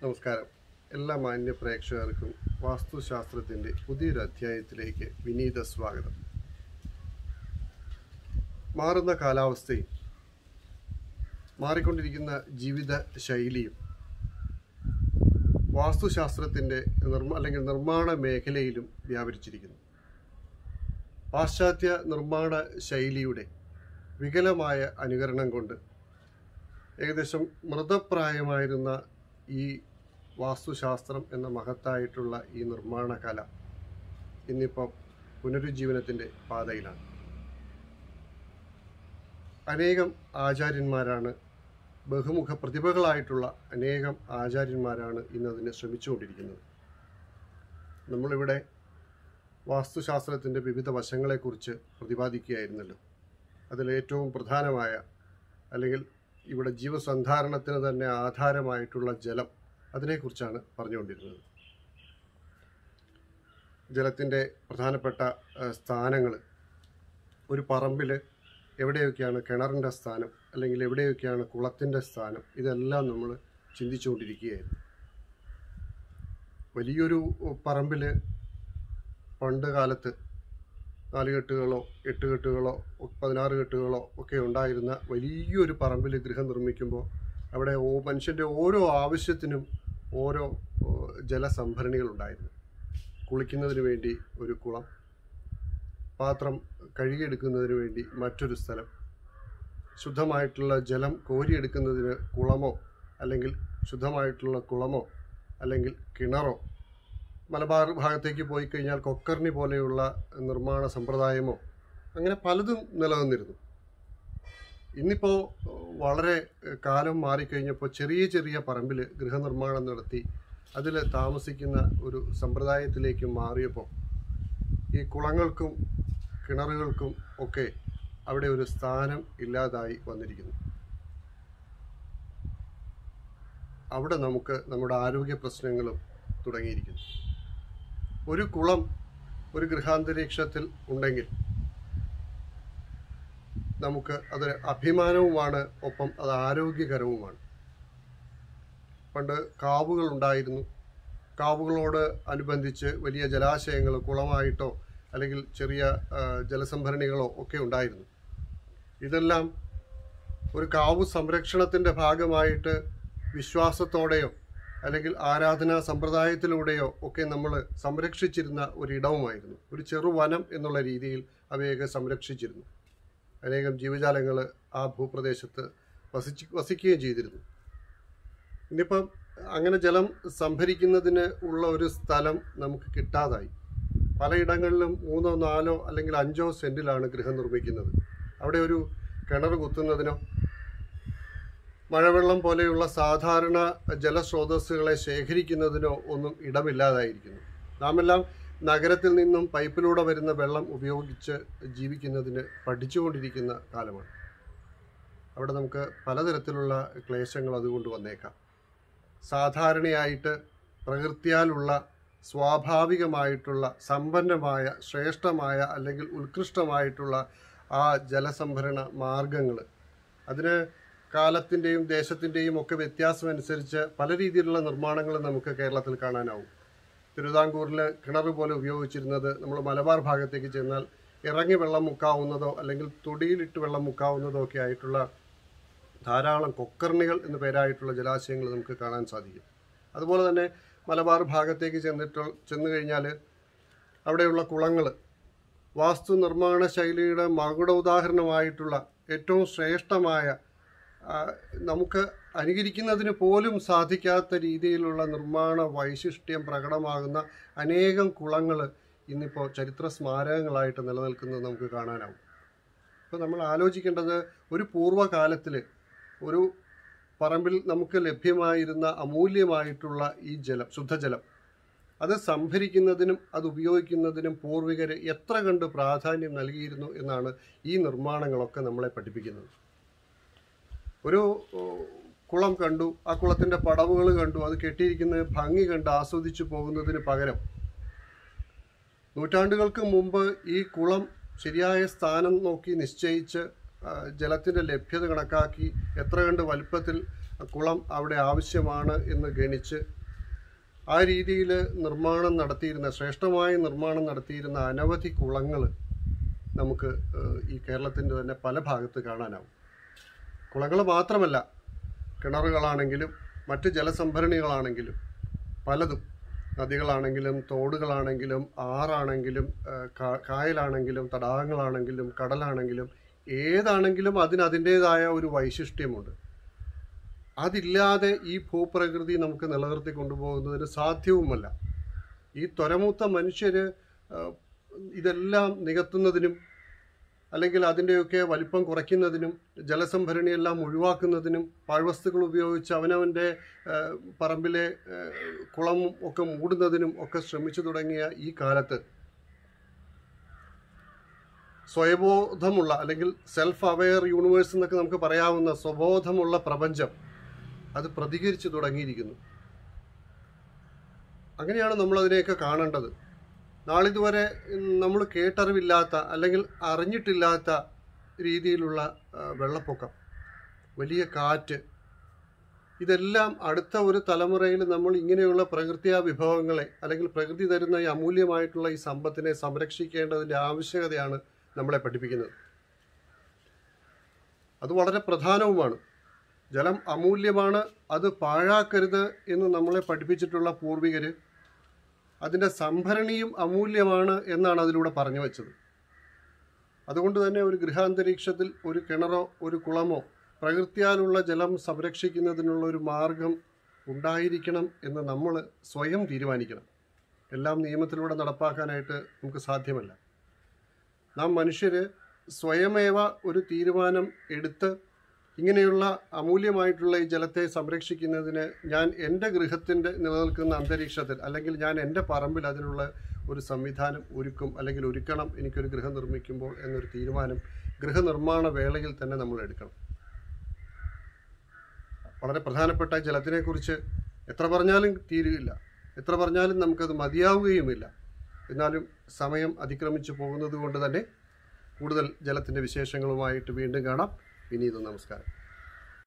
നമസ്കാരം എല്ലാ മാന്യ പ്രേക്ഷകർക്കും വാസ്തുശാസ്ത്രത്തിൻ്റെ പുതിയൊരു അധ്യായത്തിലേക്ക് വിനീത സ്വാഗതം മാറുന്ന കാലാവസ്ഥയും മാറിക്കൊണ്ടിരിക്കുന്ന ജീവിത ശൈലിയും വാസ്തുശാസ്ത്രത്തിൻ്റെ നിർമ്മ അല്ലെങ്കിൽ നിർമ്മാണ മേഖലയിലും വ്യാപരിച്ചിരിക്കുന്നു പാശ്ചാത്യ നിർമ്മാണ ശൈലിയുടെ വികലമായ അനുകരണം കൊണ്ട് ഏകദേശം മൃതപ്രായമായിരുന്ന ഈ വാസ്തുശാസ്ത്രം എന്ന മഹത്തായിട്ടുള്ള ഈ നിർമ്മാണ കല ഇന്നിപ്പം പുനരുജ്ജീവനത്തിൻ്റെ പാതയിലാണ് അനേകം ആചാര്യന്മാരാണ് ബഹുമുഖ പ്രതിഭകളായിട്ടുള്ള അനേകം ആചാര്യന്മാരാണ് ഇന്നതിന് ശ്രമിച്ചുകൊണ്ടിരിക്കുന്നത് നമ്മളിവിടെ വാസ്തുശാസ്ത്രത്തിൻ്റെ വിവിധ വശങ്ങളെക്കുറിച്ച് പ്രതിപാദിക്കുകയായിരുന്നല്ലോ അതിലേറ്റവും പ്രധാനമായ അല്ലെങ്കിൽ ഇവിടെ ജീവസന്ധാരണത്തിന് തന്നെ ആധാരമായിട്ടുള്ള ജലം അതിനെക്കുറിച്ചാണ് പറഞ്ഞുകൊണ്ടിരുന്നത് ജലത്തിൻ്റെ പ്രധാനപ്പെട്ട സ്ഥാനങ്ങൾ ഒരു പറമ്പിൽ എവിടെയൊക്കെയാണ് കിണറിൻ്റെ സ്ഥാനം അല്ലെങ്കിൽ എവിടെയൊക്കെയാണ് കുളത്തിൻ്റെ സ്ഥാനം ഇതെല്ലാം നമ്മൾ ചിന്തിച്ചുകൊണ്ടിരിക്കുകയായിരുന്നു വലിയൊരു പറമ്പിൽ പണ്ട് കാലത്ത് നാല് കെട്ടുകളോ എട്ട് കെട്ടുകളോ പതിനാറ് കെട്ടുകളോ ഒക്കെ ഉണ്ടായിരുന്ന വലിയൊരു പറമ്പിൽ ഗൃഹം നിർമ്മിക്കുമ്പോൾ അവിടെ ഓ മനുഷ്യൻ്റെ ഓരോ ആവശ്യത്തിനും ഓരോ ഓ, ജലസംഭരണികൾ ഉണ്ടായിരുന്നു കുളിക്കുന്നതിന് വേണ്ടി ഒരു കുളം പാത്രം കഴുകിയെടുക്കുന്നതിന് വേണ്ടി മറ്റൊരു സ്ഥലം ശുദ്ധമായിട്ടുള്ള ജലം കോരിയെടുക്കുന്നതിന് കുളമോ അല്ലെങ്കിൽ ശുദ്ധമായിട്ടുള്ള കുളമോ അല്ലെങ്കിൽ കിണറോ മലബാർ ഭാഗത്തേക്ക് പോയി കഴിഞ്ഞാൽ കൊക്കർണി പോലെയുള്ള നിർമ്മാണ സമ്പ്രദായമോ അങ്ങനെ പലതും നിലനിന്നിരുന്നു ഇന്നിപ്പോൾ വളരെ കാലം മാറിക്കഴിഞ്ഞപ്പോൾ ചെറിയ ചെറിയ പറമ്പിൽ ഗൃഹനിർമ്മാണം നടത്തി അതിൽ താമസിക്കുന്ന ഒരു സമ്പ്രദായത്തിലേക്ക് മാറിയപ്പോൾ ഈ കുളങ്ങൾക്കും കിണറുകൾക്കും ഒക്കെ അവിടെ ഒരു സ്ഥാനം ഇല്ലാതായി വന്നിരിക്കുന്നു അവിടെ നമുക്ക് നമ്മുടെ ആരോഗ്യ പ്രശ്നങ്ങളും തുടങ്ങിയിരിക്കുന്നു ഒരു കുളം ഒരു ഗൃഹാന്തരീക്ഷത്തിൽ ഉണ്ടെങ്കിൽ നമുക്ക് അത് അഭിമാനവുമാണ് ഒപ്പം അത് ആരോഗ്യകരവുമാണ് പണ്ട് കാവുകൾ ഉണ്ടായിരുന്നു കാവുകളോട് അനുബന്ധിച്ച് വലിയ ജലാശയങ്ങൾ കുളമായിട്ടോ അല്ലെങ്കിൽ ചെറിയ ആ, ജലസംഭരണികളോ ഒക്കെ ഉണ്ടായിരുന്നു ഇതെല്ലാം ഒരു കാവു സംരക്ഷണത്തിൻ്റെ ഭാഗമായിട്ട് വിശ്വാസത്തോടെയോ അല്ലെങ്കിൽ ആരാധനാ സമ്പ്രദായത്തിലൂടെയോ ഒക്കെ നമ്മൾ സംരക്ഷിച്ചിരുന്ന ഒരിടവുമായിരുന്നു ഒരു ചെറുവനം എന്നുള്ള രീതിയിൽ അവയൊക്കെ സംരക്ഷിച്ചിരുന്നു അനേകം ജീവജാലങ്ങൾ ആ ഭൂപ്രദേശത്ത് വസിച്ച് വസിക്കുകയും ചെയ്തിരുന്നു ഇനിയിപ്പം അങ്ങനെ ജലം സംഭരിക്കുന്നതിന് ഉള്ള ഒരു സ്ഥലം നമുക്ക് കിട്ടാതായി പലയിടങ്ങളിലും മൂന്നോ നാലോ അല്ലെങ്കിൽ അഞ്ചോ സെന്റിലാണ് ഗൃഹം നിർമ്മിക്കുന്നത് അവിടെ ഒരു കിണർ കുത്തുന്നതിനോ മഴവെള്ളം പോലെയുള്ള സാധാരണ ജലസ്രോതസ്സുകളെ ശേഖരിക്കുന്നതിനോ ഒന്നും ഇടമില്ലാതായിരിക്കുന്നു നാമെല്ലാം നഗരത്തിൽ നിന്നും പൈപ്പിലൂടെ വരുന്ന വെള്ളം ഉപയോഗിച്ച് ജീവിക്കുന്നതിന് പഠിച്ചുകൊണ്ടിരിക്കുന്ന കാലമാണ് അവിടെ നമുക്ക് പലതരത്തിലുള്ള ക്ലേശങ്ങൾ അതുകൊണ്ട് വന്നേക്കാം സാധാരണയായിട്ട് പ്രകൃതിയാലുള്ള സ്വാഭാവികമായിട്ടുള്ള സമ്പന്നമായ ശ്രേഷ്ഠമായ അല്ലെങ്കിൽ ഉത്കൃഷ്ടമായിട്ടുള്ള ആ ജലസംഭരണ മാർഗങ്ങൾ അതിന് കാലത്തിൻ്റെയും ദേശത്തിൻ്റെയും ഒക്കെ വ്യത്യാസം അനുസരിച്ച് പല രീതിയിലുള്ള നിർമ്മാണങ്ങൾ നമുക്ക് കേരളത്തിൽ കാണാനാവും തിരുവിതാംകൂറിൽ കിണർ പോലെ ഉപയോഗിച്ചിരുന്നത് നമ്മൾ മലബാർ ഭാഗത്തേക്ക് ചെന്നാൽ ഇറങ്ങി വെള്ളം മുക്കാവുന്നതോ അല്ലെങ്കിൽ തൊടിയിലിട്ട് വെള്ളം മുക്കാവുന്നതോ ഒക്കെ ആയിട്ടുള്ള ധാരാളം കൊക്കർണികൾ എന്ന പേരായിട്ടുള്ള ജലാശയങ്ങൾ നമുക്ക് കാണാൻ സാധിക്കും അതുപോലെ തന്നെ മലബാർ ഭാഗത്തേക്ക് ചെന്നിട്ട് ചെന്ന് കഴിഞ്ഞാൽ അവിടെയുള്ള കുളങ്ങൾ വാസ്തു നിർമ്മാണ ശൈലിയുടെ മകുട ഉദാഹരണമായിട്ടുള്ള ഏറ്റവും ശ്രേഷ്ഠമായ ആ, നമുക്ക് അനുകരിക്കുന്നതിന് പോലും സാധിക്കാത്ത രീതിയിലുള്ള നിർമ്മാണ വൈശിഷ്ട്യം പ്രകടമാകുന്ന അനേകം കുളങ്ങൾ ഇന്നിപ്പോൾ ചരിത്ര സ്മാരകങ്ങളായിട്ട് നിലനിൽക്കുന്നത് നമുക്ക് കാണാനാവും അപ്പോൾ നമ്മൾ ആലോചിക്കേണ്ടത് ഒരു പൂർവ്വകാലത്തിൽ ഒരു പറമ്പിൽ നമുക്ക് ലഭ്യമായിരുന്ന അമൂല്യമായിട്ടുള്ള ഈ ജലം ശുദ്ധജലം അത് സംഭരിക്കുന്നതിനും അത് ഉപയോഗിക്കുന്നതിനും പൂർവികർ എത്ര കണ്ട് പ്രാധാന്യം നൽകിയിരുന്നു എന്നാണ് ഈ നിർമ്മാണങ്ങളൊക്കെ നമ്മളെ പഠിപ്പിക്കുന്നത് ഒരു ഓ, കുളം കണ്ടു ആ കുളത്തിൻ്റെ പടവുകൾ കണ്ടു അത് കെട്ടിയിരിക്കുന്ന ഭംഗി കണ്ട് ആസ്വദിച്ചു പോകുന്നതിന് പകരം നൂറ്റാണ്ടുകൾക്ക് മുമ്പ് ഈ കുളം ശരിയായ സ്ഥാനം നോക്കി നിശ്ചയിച്ച് ജലത്തിൻ്റെ ലഭ്യത കണക്കാക്കി എത്ര കണ്ട് വലുപ്പത്തിൽ കുളം അവിടെ ആവശ്യമാണ് എന്ന് ഗണിച്ച് ആ രീതിയിൽ നിർമ്മാണം നടത്തിയിരുന്ന ശ്രേഷ്ഠമായ നിർമ്മാണം നടത്തിയിരുന്ന അനവധി കുളങ്ങൾ നമുക്ക് ഏഹ്, ഈ കേരളത്തിൻ്റെ തന്നെ പല ഭാഗത്ത് കാണാനാവും കുളങ്ങൾ മാത്രമല്ല കിണറുകളാണെങ്കിലും മറ്റ് ജലസംഭരണികളാണെങ്കിലും പലതും നദികളാണെങ്കിലും തോടുകളാണെങ്കിലും ആറാണെങ്കിലും ഏഹ്, കാ- കായലാണെങ്കിലും തടാകങ്ങളാണെങ്കിലും കടലാണെങ്കിലും ഏതാണെങ്കിലും അതിന് അതിൻ്റേതായ ഒരു വൈശിഷ്ട്യമുണ്ട് അതില്ലാതെ ഈ ഭൂപ്രകൃതി നമുക്ക് നിലനിർത്തി കൊണ്ടുപോകുന്നതിന് സാധ്യവുമല്ല ഈ ത്വരമൂത്ത മനുഷ്യർ ഇതെല്ലാം നികത്തുന്നതിനും അല്ലെങ്കിൽ അതിൻ്റെയൊക്കെ വലിപ്പം കുറയ്ക്കുന്നതിനും ജലസംഭരണിയെല്ലാം ഒഴിവാക്കുന്നതിനും പാഴ്വസ്തുക്കൾ ഉപയോഗിച്ച് അവനവൻ്റെ ഏഹ്, പറമ്പിലെ ഏഹ്, കുളവും ഒക്കെ മൂടുന്നതിനും ഒക്കെ ശ്രമിച്ചു തുടങ്ങിയ ഈ കാലത്ത് സ്വയബോധമുള്ള അല്ലെങ്കിൽ സെൽഫ് അവെയർ യൂണിവേഴ്സ് എന്നൊക്കെ നമുക്ക് പറയാവുന്ന സ്വബോധമുള്ള പ്രപഞ്ചം അത് പ്രതികരിച്ചു തുടങ്ങിയിരിക്കുന്നു അങ്ങനെയാണ് നമ്മൾ അതിനെയൊക്കെ കാണേണ്ടത് നാളിതുവരെ നമ്മൾ കേട്ടറിവില്ലാത്ത അല്ലെങ്കിൽ അറിഞ്ഞിട്ടില്ലാത്ത രീതിയിലുള്ള ആ, വെള്ളപ്പൊക്കം വലിയ കാറ്റ് ഇതെല്ലാം അടുത്ത ഒരു തലമുറയിൽ നമ്മൾ ഇങ്ങനെയുള്ള പ്രകൃതിയാ വിഭവങ്ങളെ അല്ലെങ്കിൽ പ്രകൃതി തരുന്ന ഈ അമൂല്യമായിട്ടുള്ള ഈ സമ്പത്തിനെ സംരക്ഷിക്കേണ്ടതിൻ്റെ ആവശ്യകതയാണ് നമ്മളെ പഠിപ്പിക്കുന്നത് അത് വളരെ പ്രധാനവുമാണ് ജലം അമൂല്യമാണ് അത് പാഴാക്കരുത് എന്ന് നമ്മളെ പഠിപ്പിച്ചിട്ടുള്ള പൂർവികർ അതിൻ്റെ സംഭരണിയും അമൂല്യമാണ് എന്നാണ് അതിലൂടെ പറഞ്ഞു വച്ചത് അതുകൊണ്ട് തന്നെ ഒരു ഗൃഹാന്തരീക്ഷത്തിൽ ഒരു കിണറോ ഒരു കുളമോ പ്രകൃത്യാലുള്ള ജലം സംരക്ഷിക്കുന്നതിനുള്ള ഒരു മാർഗം ഉണ്ടായിരിക്കണം എന്ന് നമ്മൾ സ്വയം തീരുമാനിക്കണം എല്ലാം നിയമത്തിലൂടെ നടപ്പാക്കാനായിട്ട് നമുക്ക് സാധ്യമല്ല നാം മനുഷ്യർ സ്വയമേവ ഒരു തീരുമാനം എടുത്ത് ഇങ്ങനെയുള്ള അമൂല്യമായിട്ടുള്ള ഈ ജലത്തെ സംരക്ഷിക്കുന്നതിന് ഞാൻ എൻ്റെ ഗൃഹത്തിൻ്റെ നിലനിൽക്കുന്ന അന്തരീക്ഷത്തിൽ അല്ലെങ്കിൽ ഞാൻ എൻ്റെ പറമ്പിൽ അതിനുള്ള ഒരു സംവിധാനം ഒരുക്കും അല്ലെങ്കിൽ ഒരുക്കണം എനിക്കൊരു ഗൃഹം നിർമ്മിക്കുമ്പോൾ എന്നൊരു തീരുമാനം ഗൃഹനിർമ്മാണ വേളയിൽ തന്നെ നമ്മൾ എടുക്കണം വളരെ പ്രധാനപ്പെട്ട ജലത്തിനെക്കുറിച്ച് എത്ര പറഞ്ഞാലും തീരുകയില്ല എത്ര പറഞ്ഞാലും നമുക്കത് മതിയാവുകയുമില്ല എന്നാലും സമയം അതിക്രമിച്ചു പോകുന്നത് കൊണ്ട് തന്നെ കൂടുതൽ ജലത്തിൻ്റെ വിശേഷങ്ങളുമായിട്ട് വീണ്ടും കാണാം വിനീത് നമസ്കാരം